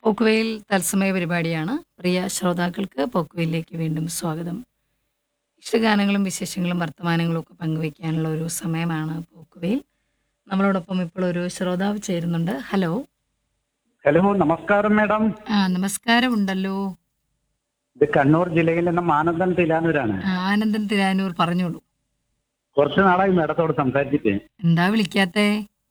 പോക്കുവെയിൽ തത്സമയ പരിപാടിയാണ് പ്രിയ ശ്രോതാക്കൾക്ക് പോക്കുവെയിലേക്ക് വീണ്ടും സ്വാഗതം ഇഷ്ടഗാനങ്ങളും വിശേഷങ്ങളും വർത്തമാനങ്ങളും ഒക്കെ പങ്കുവയ്ക്കാനുള്ള ഒരു സമയമാണ് പോക്കുവെയിൽ നമ്മളോടൊപ്പം ഇപ്പോൾ ഒരു ശ്രോതാവ് ചേരുന്നുണ്ട് ഹലോ ഹലോ നമസ്കാരം മേഡം ആ നമസ്കാരം ഉണ്ടല്ലോ ഇത് കണ്ണൂർ ജില്ലയിൽ നിന്ന് മാനന്ദൻ തിലാനൂരാണ് ആ, ആനന്ദൻ തിരാനൂർ പറഞ്ഞോളൂ കുറച്ച് നാളായി മേഡത്തോട് സംസാരിച്ചിട്ട് എന്താ വിളിക്കാത്തേ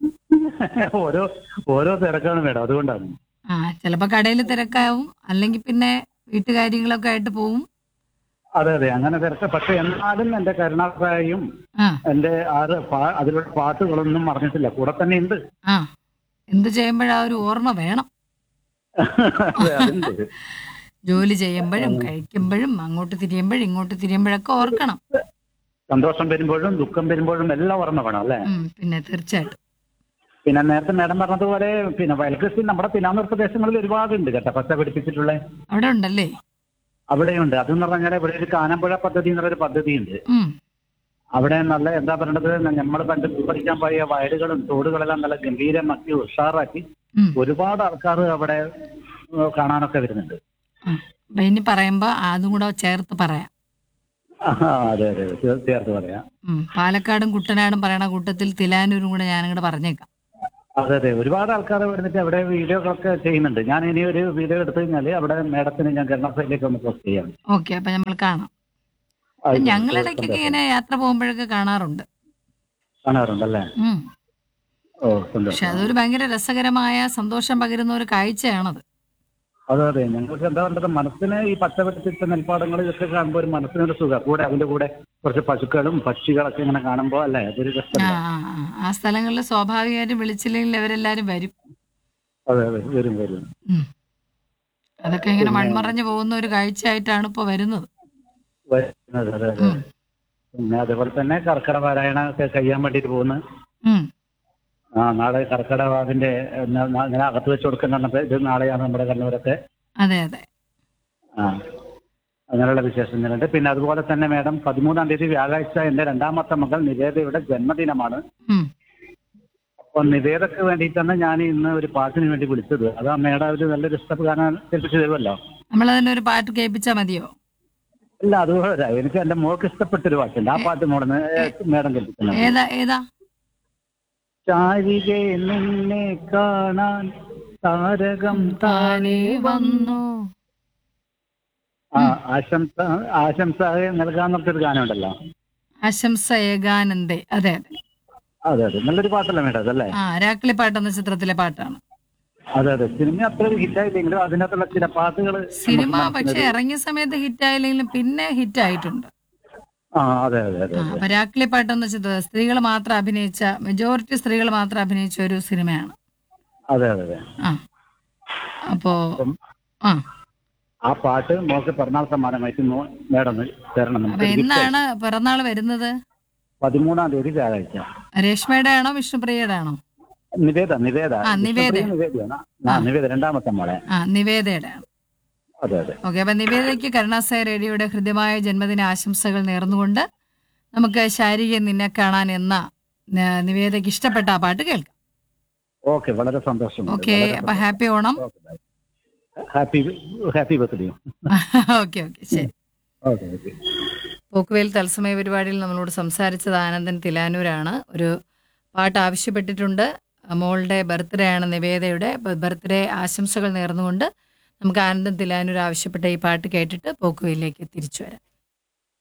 ഓരോ ഓരോ തിരക്കാണ് മേഡം അതുകൊണ്ടാണ് ആ ചിലപ്പോ കടയിൽ തിരക്കാവും അല്ലെങ്കിൽ പിന്നെ വീട്ടുകാര്യങ്ങളൊക്കെ ആയിട്ട് പോവും അതെ അതെ അങ്ങനെ തിരക്ക് പക്ഷെ എന്നാലും എന്റെ കരുണാസായും ആ എന്റെ ആറ് പാ- അതിലുള്ള പാട്ടുകളൊന്നും മറന്നിട്ടില്ല കൂടെ തന്നെ ഉണ്ട് ആ എന്ത് ചെയ്യുമ്പോഴാ ഒരു ഓർമ്മ വേണം അതെ, അതുണ്ട്. ജോലി ചെയ്യുമ്പോഴും കഴിക്കുമ്പോഴും അങ്ങോട്ട് തിരിയുമ്പോഴും ഇങ്ങോട്ട് തിരിയുമ്പോഴൊക്കെ ഓർക്കണം സന്തോഷം വരുമ്പോഴും ദുഃഖം വരുമ്പോഴും എല്ലാം ഓർമ്മ വേണം അല്ലേ ഉം, പിന്നെ തീർച്ചയായിട്ടും പിന്നെ നേരത്തെ മേഡം പറഞ്ഞതുപോലെ പിന്നെ വയൽകൃഷി നമ്മുടെ തിലാനൂർ പ്രദേശങ്ങളിൽ ഒരുപാടുണ്ട് കേട്ടോ പച്ച പിടിപ്പിച്ചിട്ടുള്ള അവിടെ ഉണ്ടല്ലേ അവിടെയുണ്ട് അതെന്ന് പറഞ്ഞാൽ ഇവിടെ ഒരു കാനമ്പുഴ പദ്ധതി എന്നൊരു പദ്ധതിയുണ്ട് ഉം, അവിടെ നല്ല എന്താ പറയണത് നമ്മൾ പണ്ട് പഠിക്കാൻ പോയ വയലുകളും തോടുകളെല്ലാം നല്ല ഗംഭീരമാക്കി ഉഷാറാക്കി ഉം. ഒരുപാട് ആൾക്കാർ അവിടെ ഏഹ്, കാണാനൊക്കെ വരുന്നുണ്ട് ആ. അപ്പൊ ഇനി പറയുമ്പോ അതും കൂടെ ചേർത്ത് പറയാം ആഹാ, അതെ അതെ തീർ- തീർത്ത് പറയാം ഉം, പാലക്കാടും കുട്ടനാടും പറയണ കൂട്ടത്തിൽ തിലാനൂരും കൂടെ ഞാനിങ്ങോട്ട് പറഞ്ഞേക്കാം അതെ അതെ ഒരുപാട് ആൾക്കാർ വരുന്നിട്ട് അവിടെ വീഡിയോകളൊക്കെ ചെയ്യുന്നുണ്ട് ഞാൻ ഇനി ഒരു വീഡിയോ എടുത്തു കഴിഞ്ഞാൽ അവിടെ മേഡത്തിന് ഞാൻ കരുണാസയിലേക്ക് ഒന്ന് പോസ്റ്റ് ചെയ്യാം ഓക്കെ അപ്പൊ നമ്മൾ കാണാം അത് ഞങ്ങളിടയ്ക്കൊക്കെ ഇങ്ങനെ യാത്ര പോകുമ്പോഴൊക്കെ കാണാറുണ്ട് കാണാറുണ്ടല്ലേ ഉം. ഓ പക്ഷെ സന്തോഷം അതൊരു ഭയങ്കര രസകരമായ സന്തോഷം പകരുന്ന ഒരു കാഴ്ചയാണത് അതെ അതെ ഞങ്ങൾക്ക് എന്താ പറയുന്നത് മനസ്സിന് ഈ പച്ചപിടിപ്പിച്ച നെൽപ്പാടങ്ങൾ ഇതൊക്കെ കാണുമ്പോൾ ഒരു മനസ്സിനൊരു സുഖം കൂടെ അതിന്റെ കൂടെ കുറച്ച് പശുക്കളും പക്ഷികളൊക്കെ ഇങ്ങനെ കാണുമ്പോൾ അല്ലേ അതൊരു ആ രസമല്ലേ ആ, ആ. ആ സ്ഥലങ്ങളിൽ സ്വാഭാവികമായിട്ടും വിളിച്ചില്ലെങ്കിൽ അവരെല്ലാരും വരും അതെ അതെ വരും വരും ഉം. അതൊക്കെ ഇങ്ങനെ മൺമറഞ്ഞു പോകുന്ന ഒരു കാഴ്ചയായിട്ടാണ് ഇപ്പൊ വരുന്നത് വരുന്നത് അതെ അതെ ഉം. പിന്നെ അതുപോലെ തന്നെ കർക്കിടക പാരായണ ഒക്കെ കഴിയാൻ വേണ്ടിയിട്ട് പോകുന്നു ഉം. ആ നാളെ കർക്കിടക ഇങ്ങനെ അകത്ത് വെച്ച് കൊടുക്കുന്ന ഇത് നാളെയാണ് നമ്മുടെ കണ്ണൂരൊക്കെ അതെ അതെ ആ അങ്ങനെയുള്ള വിശേഷങ്ങളുണ്ട് പിന്നെ അതുപോലെ തന്നെ മേഡം പതിമൂന്നാം തീയതി വ്യാഴാഴ്ച എന്റെ രണ്ടാമത്തെ മകൾ നിവേദയുടെ ജന്മദിനമാണ് ഉം. അപ്പൊ നിവേദക്ക് വേണ്ടിയിട്ടാണ് ഞാൻ ഇന്ന് ഒരു പാട്ടിന് വേണ്ടി വിളിച്ചത് അത് ആ മേഡം ഒരു നല്ലൊരു ഇഷ്ടപ്പ് കാണാൻ കേൾപ്പിച്ചു തരുമല്ലോ നമ്മളതിനെ ഒരു പാട്ട് കേൾപ്പിച്ചാ മതിയോ ഇല്ല അതുപോലെ എനിക്ക് എന്റെ മോൾക്ക് ഇഷ്ടപ്പെട്ടൊരു പാട്ടുണ്ട് ആ പാട്ട് മോടന്ന് മേഡം കേൾപ്പിക്കുന്നത് ഏതാ ഏതാ ചാരികെ നിന്നെ കാണാൻ താരകം താനേ വന്നു ആ ആശംസ ആശംസ നൽകാന്നൊരു ഗാനമുണ്ടല്ലോ ആശംസ ഏകാനന്ദേ അതെ അതെ അതെ അതെ നല്ലൊരു പാട്ടല്ലേ മേഡം അതല്ലേ ആ രാക്കിളി പാട്ട് എന്ന ചിത്രത്തിലെ പാട്ടാണ് അതെ അതെ സിനിമ അത്ര ഒരു ഹിറ്റായില്ലെങ്കിലും അതിനകത്തുള്ള ചില പാട്ടുകൾ സിനിമ പക്ഷെ ഇറങ്ങിയ സമയത്ത് ഹിറ്റ് ആയില്ലെങ്കിലും പിന്നെ ഹിറ്റ് ആയിട്ടുണ്ട് ആ അതെ അതെ അതെ ആ അപ്പൊ രാക്കിളി പാട്ട് എന്ന ചിത്രം സ്ത്രീകൾ മാത്രം അഭിനയിച്ച മെജോറിറ്റി സ്ത്രീകൾ മാത്രം അഭിനയിച്ച ഒരു സിനിമയാണ് അതെ അതെ അതെ ആ അപ്പോ ആ ആ പാട്ട് മോക്ക് പിറന്നാൾ സമ്മാനമായിട്ട് മോ- മേഡം തരണം അപ്പൊ നമുക്ക് എന്നാണ് പിറന്നാൾ വരുന്നത് പതിമൂന്നാം തീയതി വ്യാഴാഴ്ച രേഷ്മയുടെ ആണോ വിഷ്ണുപ്രിയയുടെ ആണോ നിവേദ നിവേദ ആ, നിവേദ. നിവേദയാണ് ആ നിവേദ രണ്ടാമത്തെ മോളെ ആ നിവേദയുടെ ആണ് അതെ അതെ ഓക്കെ അപ്പൊ നിവേദയ്ക്ക് കരുണാസായ റേഡിയോയുടെ ഹൃദ്യമായ ജന്മദിന ആശംസകൾ നേർന്നുകൊണ്ട് നമുക്ക് ശാരീരിക നിന്നെ കാണാൻ എന്ന ന- നിവേദയ്ക്ക് ഇഷ്ടപ്പെട്ട ആ പാട്ട് കേൾക്കാം ഓക്കെ വളരെ സന്തോഷം ഓക്കെ അപ്പൊ happy Onam happy happy birthday okay okay ശരി ഓക്കെ ഓക്കെ പോക്കുവേൽ തത്സമയ പരിപാടിയിൽ നമ്മളോട് സംസാരിച്ചത് ആനന്ദൻ തിലാനൂരാണ് ഒരു പാട്ട് ആവശ്യപ്പെട്ടിട്ടുണ്ട് മോളുടെ ബർത്ത്ഡേ ആണ് നിവേദയുടെ ബർത്ത്ഡേ ആശംസകൾ നേർന്നുകൊണ്ട് നമുക്ക് ആനന്ദൻ തിലാനൂർ ആവശ്യപ്പെട്ട ഈ പാട്ട് കേട്ടിട്ട് പോക്കുവേലിലേക്ക് തിരിച്ചു വരാം